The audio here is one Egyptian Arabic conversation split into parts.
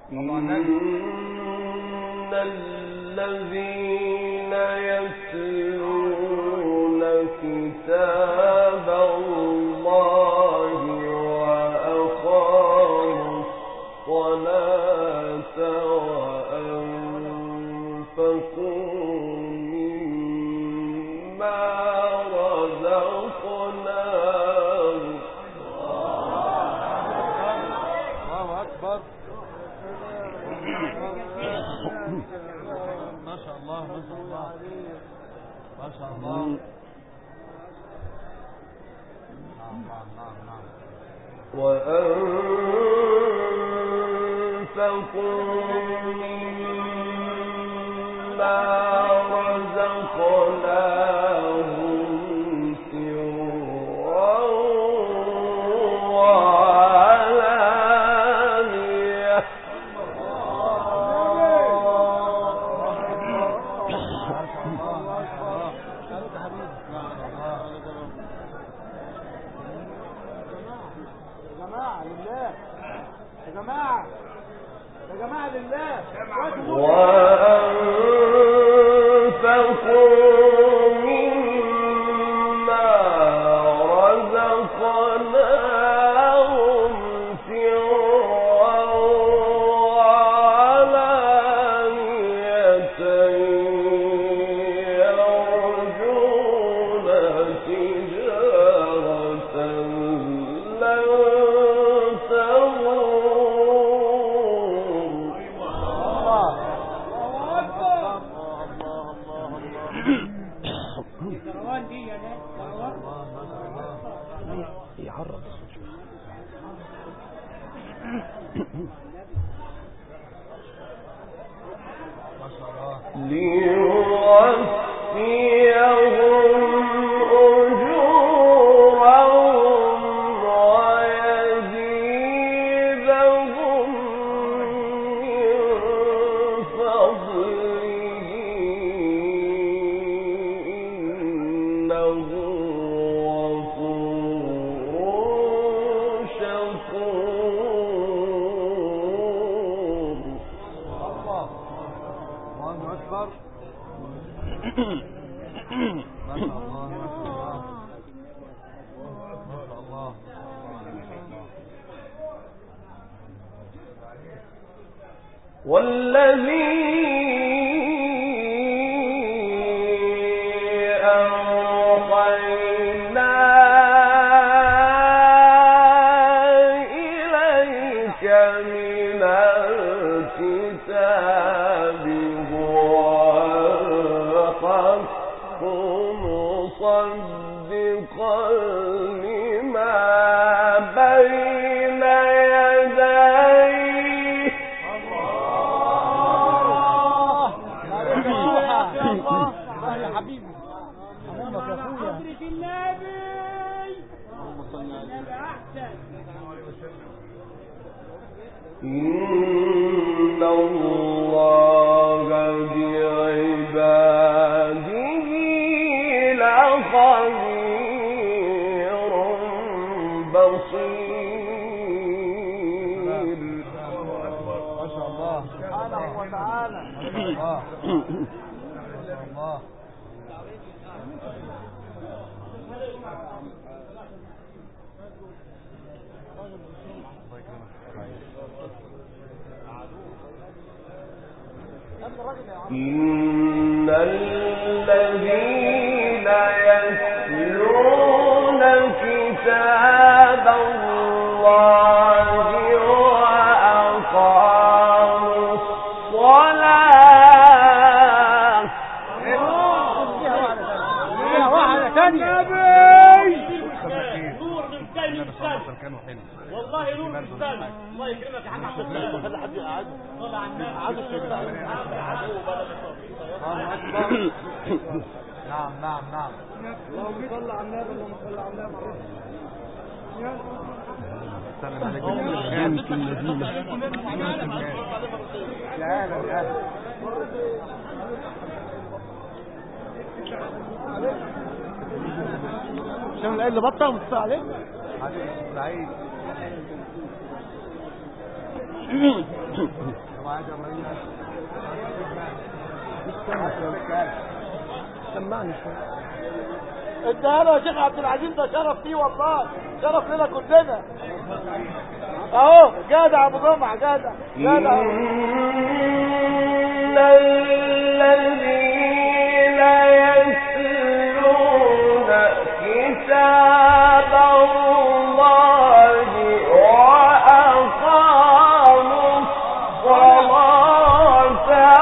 إن الذين يتلون كتاب الله وأقاموا الصلاة وأنفقوا مما رزقناهم الله أكبر ما شاء الله ما شاء الله ما شاء الله نعم نعم نعم نعم وأنفقوا مما رزقناهم سرا وعلانية ما شاء الله ما شاء الله ما شاء الله يا جماعة لله يا جماعة يا جماعة لله وأنفقوا مما رزقناهم سرا وعلانية يرجون تجارة لن تبور يعرض ما شاء الله ليوفيهم أجورهم ويزيدهم من فضله إنه غفور شكور الله الله أكبر ما شاء الله ما شاء الله ما شاء الله والذي أوحينا إليك من الكتاب هو الحق مصدقا لما بين يديه يا حبيبي حبيبك يا اخويا إن الله بعباده لخبير بصير ما شاء الله سبحانه وتعالى ما شاء الله ما شاء الله إن الذين يتلون كتاب الله وأقاموا الصلاة فيها واحدة ثانية نور من ثاني الثالث والله نور من الثالث الله يكرمك يا حاج عبد الله خلي حد يقعد طلع على الناس عاد الله أكبر نعم نعم نعم اللهم صل على النبي اللهم صل على النبي سلم عليك ذلك الذين تعالى تعالى عشان العيل اللي بطل متصل عليك حبيبي سعيد سمعني شوية اديها له يا شيخ عبد العزيز ده شرف فيه والله شرف لنا كلنا اهو جدع ابو جمعه جدع جدع إن الذين يتلون كتاب الله وأقاموا الصلاة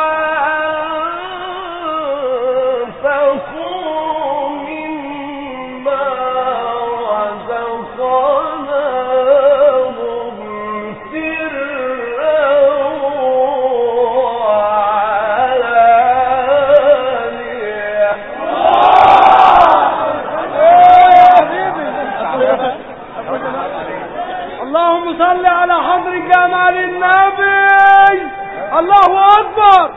وأنفقوا مما رزقناهم سرا وعلانية اللهم صل على حضر جمال النبي الله اكبر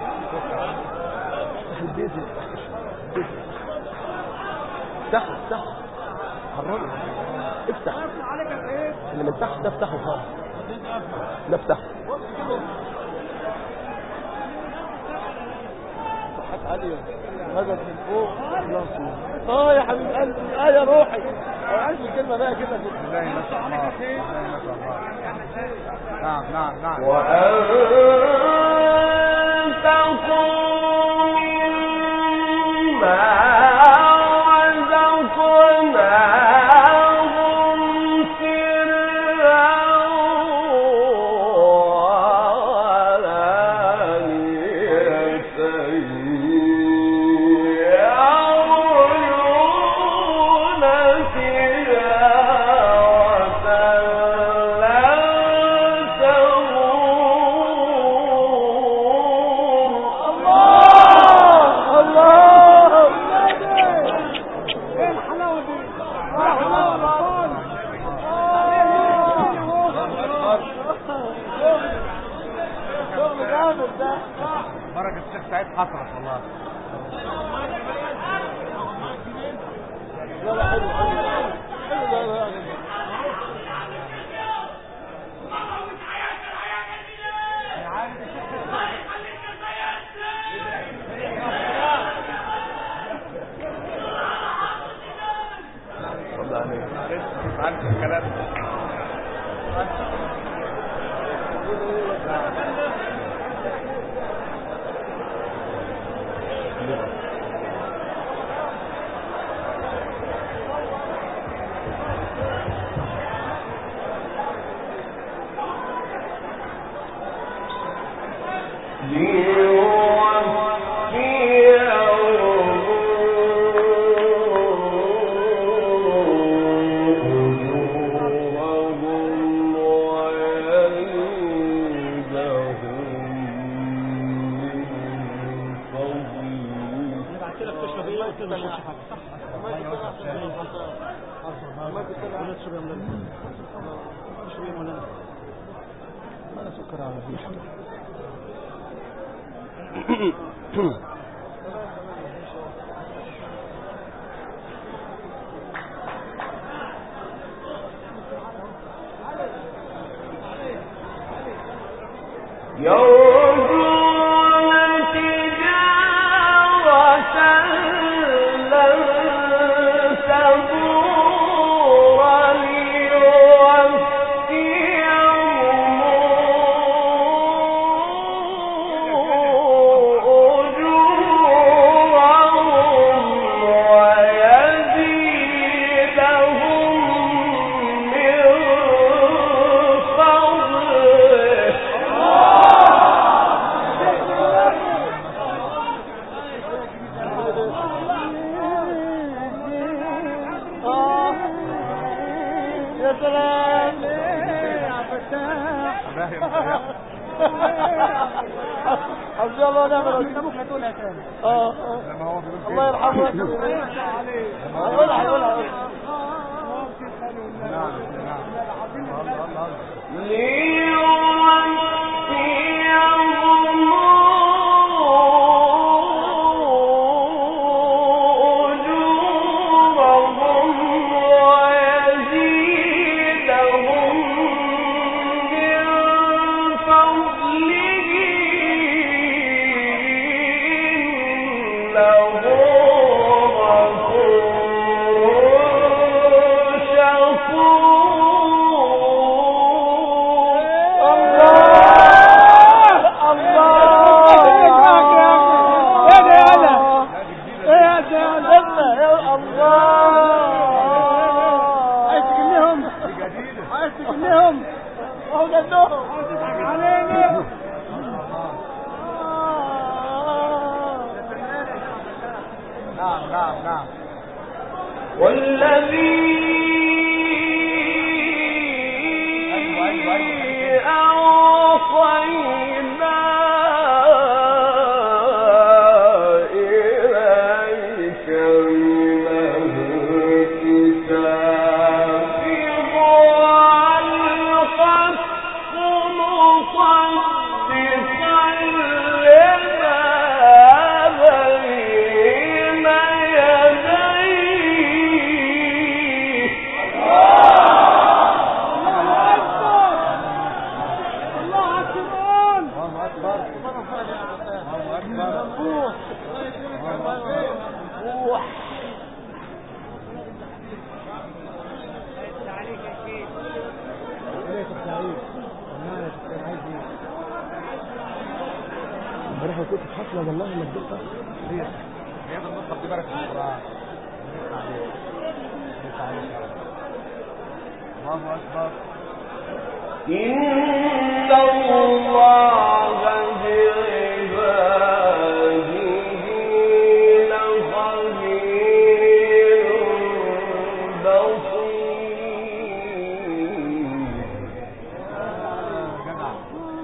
افتح افتح حرمه افتح اللي من تحت ده افتحه خالص ده افتحه عالية مدد من فوق اه يا حبيب قلبي اه يا روحي عايز الكلمة بقى كده بالله ما شاء الله بالله ما شاء الله نعم نعم نعم وأنفقوا مما رزقناهم سرا وعلانية يرجون تجارة لن تبور الله الله ايه الحلاوة دي حلاوة شغل جامد ده بركة الشيخ سعيد حصرت والله لا لا حلو حلو حلو لا لا لا صلى عليه عارف الكلام انا سكر على الريح يرجون تجارة لن تبور ليوفيهم أجورهم ويزيدهم من فضله آه. يا سلام يا فتاح حسبي الله ونعم الوكيل ممكن تقولها تاني اه آه. لما هو بيقول الله يرحمه هيقولها هيقولها هيقولها نعم نعم الله الله الله ليوفيهم أجورهم ويزيدهم من جدهم اهو جدهم علينا نعم نعم نعم والذي أيوة، أيوة، أيوة. أوصينا إليك من الكتاب هو الحق مصدقا لما بين يديه الله أكبر الله أكبر ليه كنت سعيد والله يا كنت عايز ايه امبارح ما كنت حاصله والله ما اديتها هي هي ده النص دي بركة القرآن نسمع عليك نسمع عليك الله أكبر إن الله بعباده لخبير بصير جدع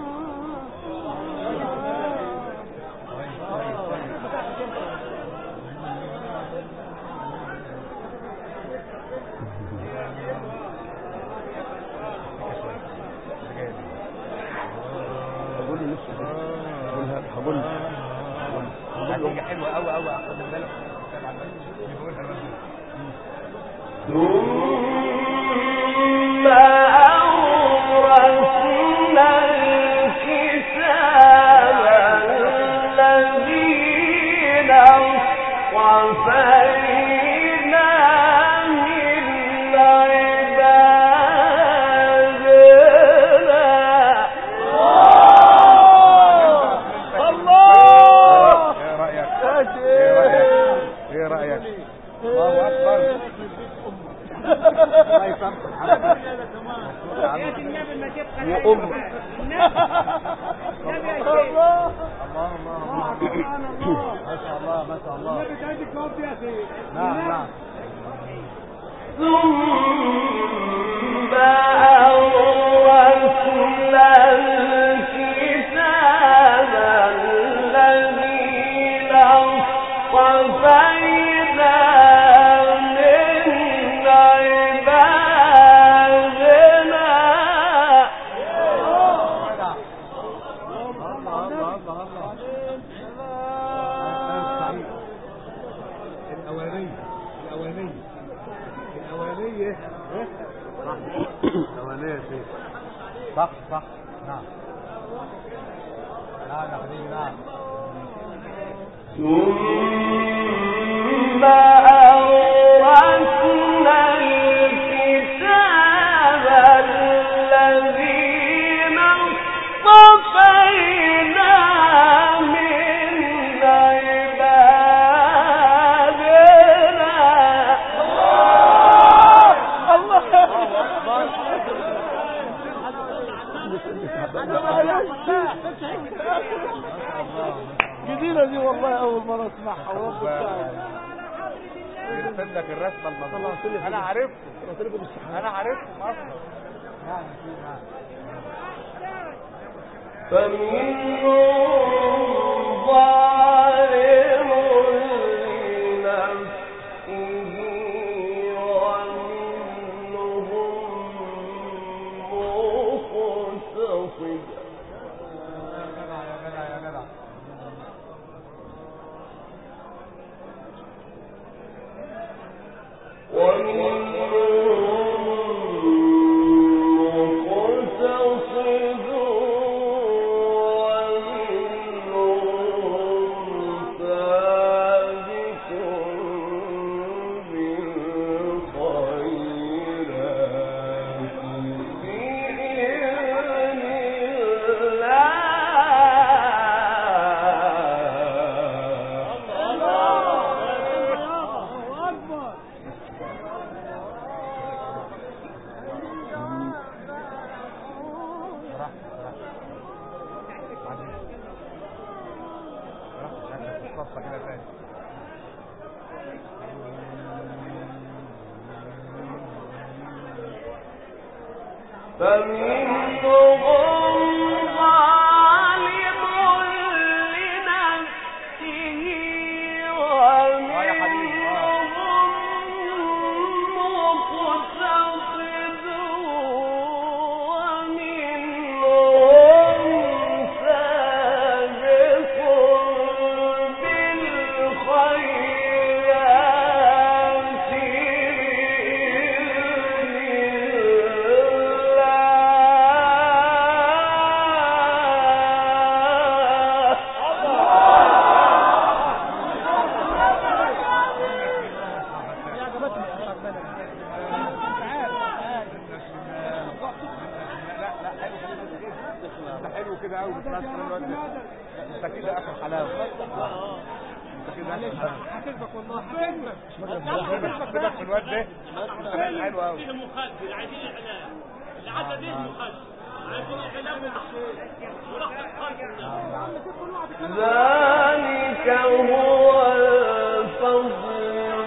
كويس كويس كويس هقول له لسه هقول له حاجة حلوة أوي أوي خد بالك بيقولها الراجل. ثم أورثنا الكتاب الذين اصطفينا من عبادنا الله ايه رأيك يا ايه رأيك شيخ ايه رأيك الله أكبر الله يسامحك وام الله الله الله الله ما شاء الله ما شاء الله نعم نعم ثم أورثنا الكتاب الذين اصطفينا من عبادنا جدع الله الله الله الله سعيد الأولية الأولية الأولية صح الأولية يا شيخ صح صح نعم نعم يا حبيبي نعم ثم أورثنا الكتاب الذين اصطفينا من عبادنا جديدة دي والله أول مرة أسمعها ورب الساعة يرسم لك الرسمة المظبوطة أنا عرفته أنا عرفته أصلا نعم نعم فمنهم ظالم لنفسه ومنهم مقتصد يا جدع يا جدع يا جدع ومنهم مقتصد براحتك براحتك عادي. براحتك عادي، تتصفى كده تاني فمنهم ظالم لنفسه يا حبيبي، آه. ومنهم مقتصد ومنهم سابق بالخيرات الله لا لا حلو كده انت حلو كده قوي بس الواد ده. انت كده اخر حلاوه انت كده اخر حلاوه هتثبت والله هتثبت سيبك من الواد ده انت حلو قوي فيه مخدر عايزين اعلام اللي عدى به مخدر عايزين اعلام ورقة قلب ذلك هو الفضل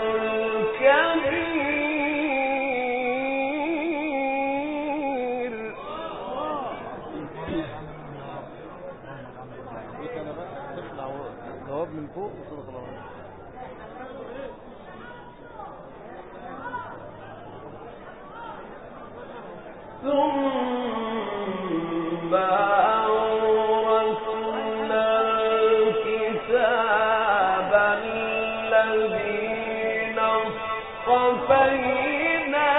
الكبير انا بقى تطلع جواب من فوق وصدق الله ثم أورثنا الكتاب الذين اصطفينا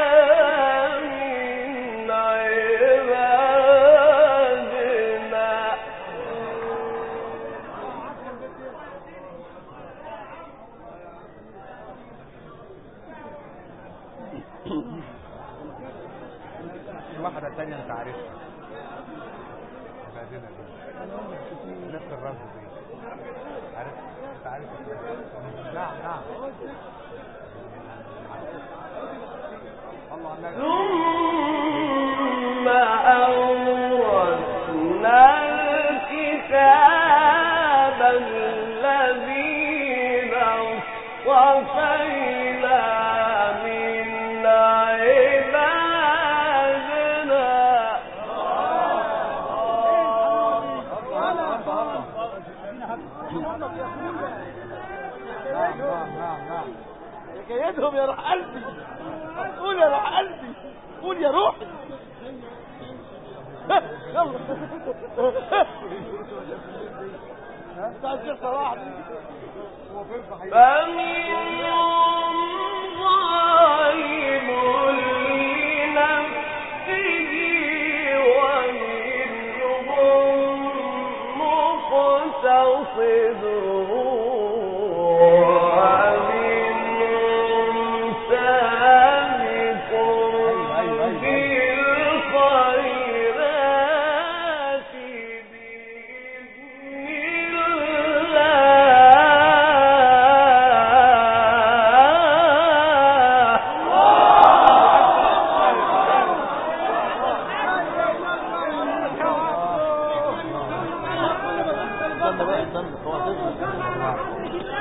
من عبادنا الواحدة الثانية انت عارفها عبادنا دي نفس الرمز دي عارف انت عارف نعم نعم الله على ثم أورثنا الكتاب الذين اصطفينا من عبادنا نعم نعم نعم نعم جيدهم يا روح قلبي قول يا روح قلبي قول يا روحي يلا بتاع الشيخ صلاح دي. هو فين صحيح فمنهم ظالم لنفسه ومنهم مقتصد ومنهم سابق أيوة، أيوة، أيوة. بالخيرات بإذن استنى بقى استنى هو هتثبت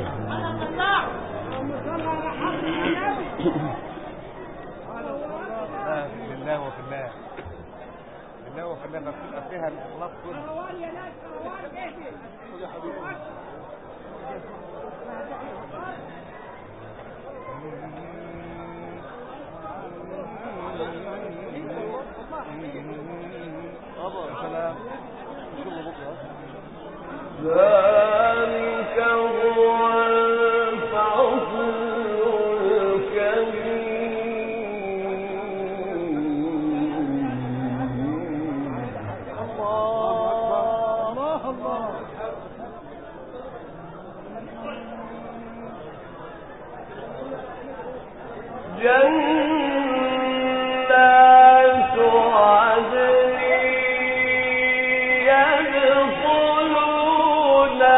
لا لله وفي الله لله وفي الله بس تبقى فيها الاخلاص كله ابا سلام شغل بكره ذلك هو الفضل الكبير الله الله جنات عدن يدخلونها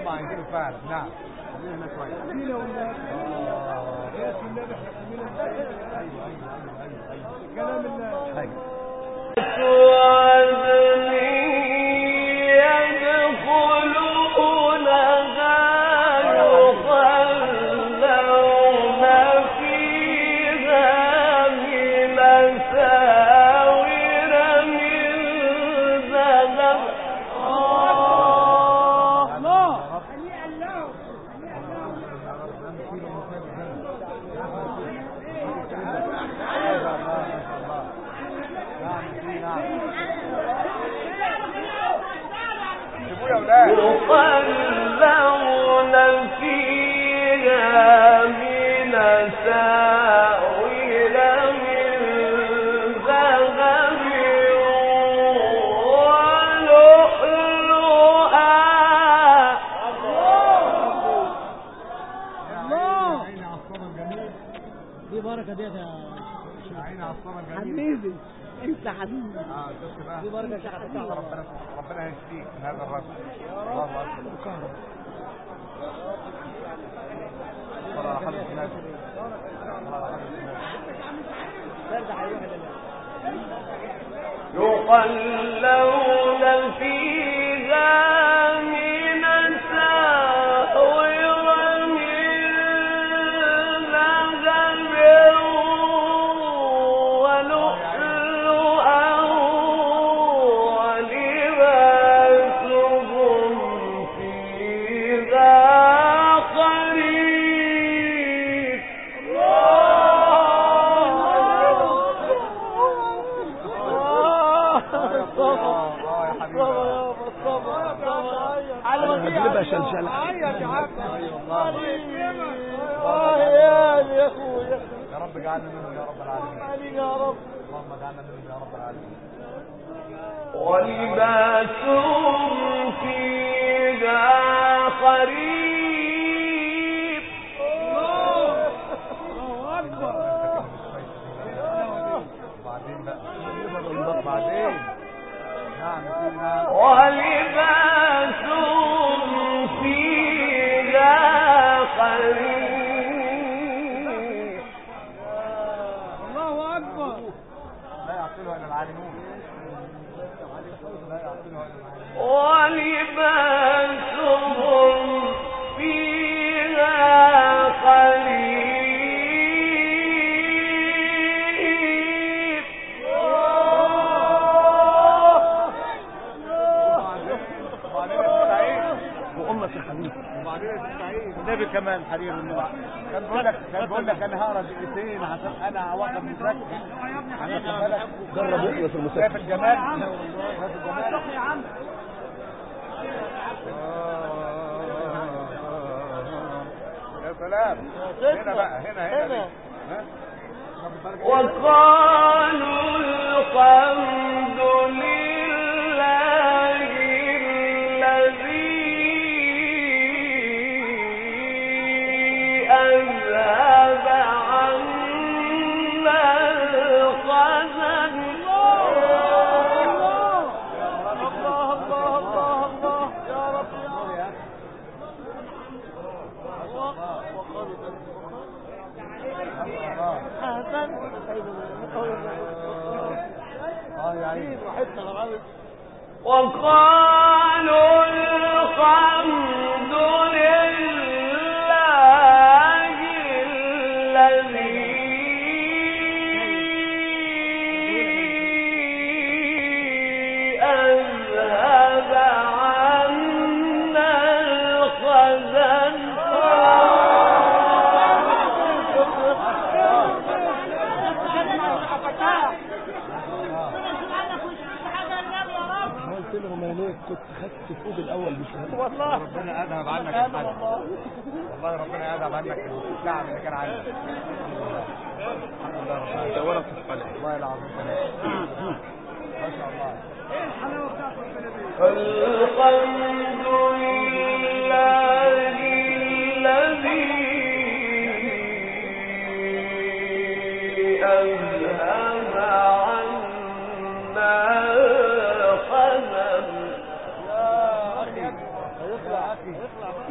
هم عايزينه فعلا نعم خلينا هنا شويه مين يا ولاد آه. يا سيدنا احنا مين ايوه ايوه ايوه ايوه ايوه كلام الله ايوه الله سيبوه يا اولاد يصلون فيها من ساور من ذهب ولؤلؤا الله عيني على الصبر الجميل دي بركه ديت يا عيني على الصبر الجميل حبيبي انت حبيبي اه شفت بقى دي بركه شيخ عبد الله ربنا ربنا يشفيك من هذا الرجل الله اكبر صلى على حضرة النبي صلى على حضرة النبي برد هيروح لله يقلون فيها من ساور من ذهب ولؤلؤا ولباسهم فيها حرير اه يا حبيبي هجيبها شلشلة عيط يا عم اه يا يا اخويا يا رب اجعلنا منهم يا رب العالمين عليك يا رب اللهم اجعلنا منهم يا رب العالمين ولباسهم فيها خريف الله اكبر بعدين بقى بعدين نعم يا سيدي نعم ولباسهم فيها خريف الله اكبر لا يعقلها الا العالمون لا يعقلها الا العالمون ولباسهم فيها خريف وبعدين يا سعيد وأمة يا حبيبي وبعدين يا سعيد النبي كمان حبيبي النبي كان بيقول لك كان بيقول لك انا هقرا دقيقتين عشان انا واقف مذاكر عشان بالك جرب يحيى في شايف المسافة الجمال شايف الجمال يا سلام هنا بقى هنا هنا هنا. ها؟ وقالوا الحمد لله الذي أذهب عنا الحزن الله الله الله الله الله يا رب يا رب حسن اه يا عيني راحتنا لغايه وقالوا الحمد لله الذي أذهب عنا الحزن قلت لهم يا ليه كنت خدت فوق الأول مش مهم والله ربنا يذهب عنك سبحان الحزن الله والله ربنا يذهب عنك التعب اللي كان عندك الحمد لله رب العالمين. دورك في القلب والله العظيم ما شاء الله الحمد لله الذي أذهب عنا الحزن هيطلع هيطلع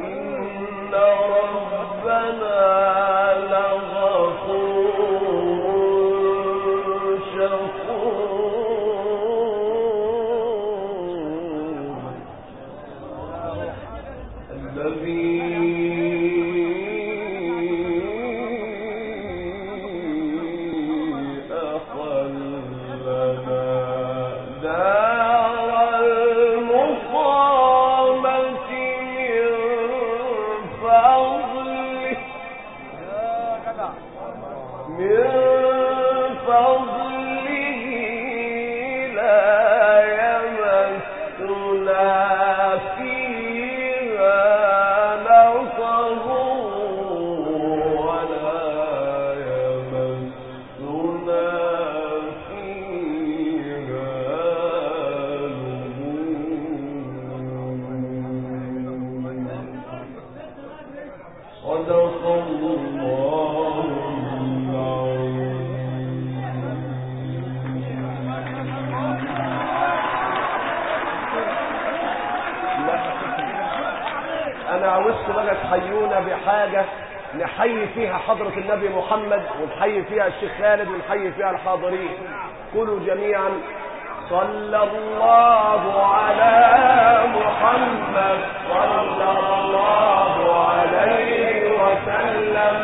انا عاوزكم بقى تحيونا بحاجة نحيي فيها حضرة النبي محمد ونحيي فيها الشيخ خالد ونحيي فيها الحاضرين قولوا جميعا صلى الله على محمد صلى الله عليه وسلم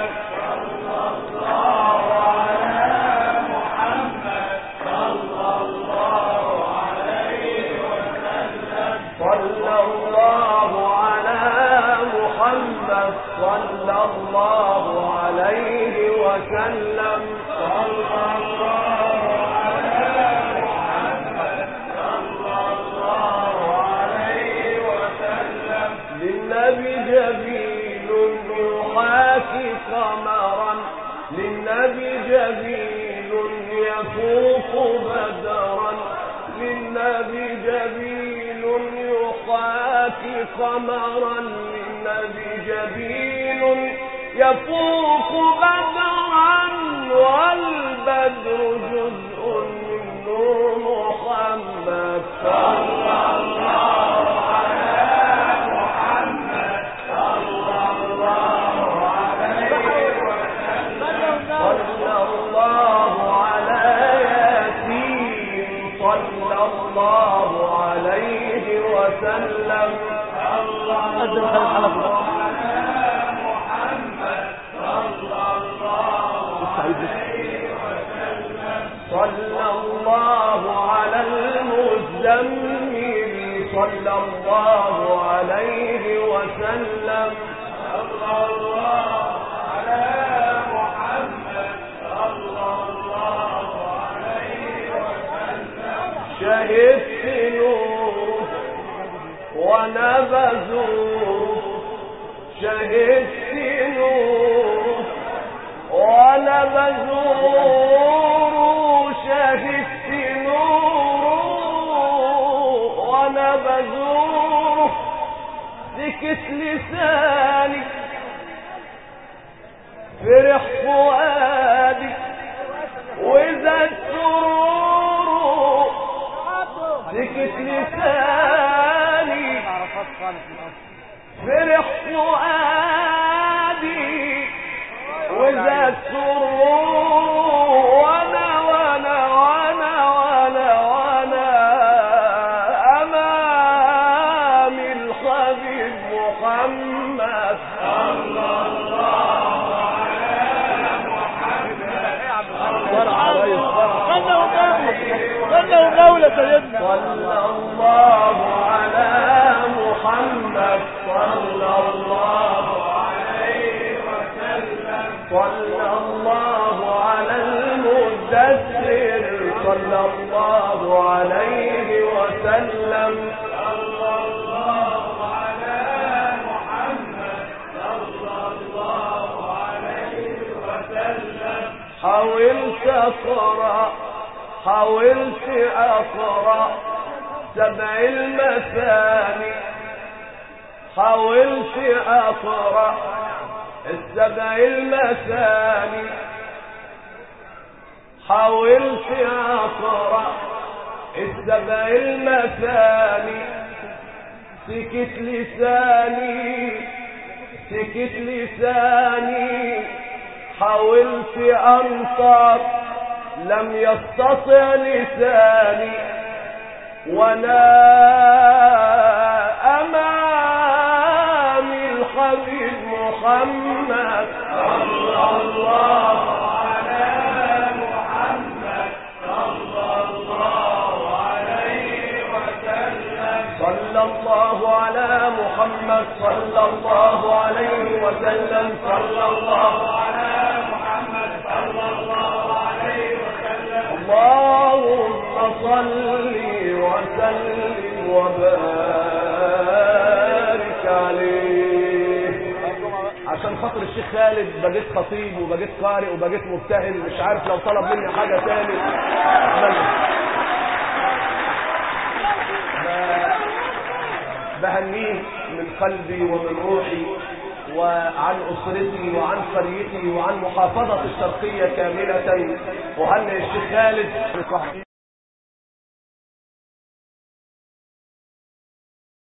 صلى الله على محمد صلى الله عليه وسلم صلى الله على محمد صلى الله عليه وسلم للنبي جبين يحاكي قمرا للنبي جبين يفوق بدرا للنبي جبين يحاكي قمرا للنبي جبين يفوق بدرا والبدر جزء من نور محمد صلى الله على محمد صلى الله عليه وسلم صلى الله على ياسين صلى الله عليه وسلم قدم خالد حلب صلى الله على المزمل صلى الله عليه وسلم صلى الله على محمد صلى الله عليه وسلم شهدت نوره ونبذوه شهدت نوره ونبذوه شهدت نوره ونبذوه سكت لساني فرح فؤادي وزاد سروره سكت لساني عرفات خالص من اصل فرح فؤادي وزاد سرور وانا وانا وانا وانا وانا امام الحبيب محمد صلى الله على محمد عليه غنى وجولة غنى وجولة سيدنا صلى الله على محمد صلى الله عليه وسلم صلى الله على المدثر صلى الله عليه وسلم صلى الله على محمد صلى الله عليه وسلم حاولت اقرا حاولت اقرا سبع المثاني حاولت اقرا السبع المثاني حاولت اقرا السبع المثاني سكت لساني سكت لساني حاولت انطق لم يستطع لساني وانا امام الحبيب محمد صلى الله على محمد صلى الله عليه وسلم صلى الله على محمد صلى الله عليه وسلم صلى الله على محمد صلى الله عليه وسلم اللهم صل وسلم وبارك عليه عشان خاطر الشيخ خالد بقيت خطيب وبقيت قارئ وبقيت مبتهل مش عارف لو طلب مني حاجة تاني أعملها. ب- بهنيه من قلبي ومن روحي وعن أسرتي وعن قريتي وعن محافظة الشرقية كاملة وهنئ الشيخ خالد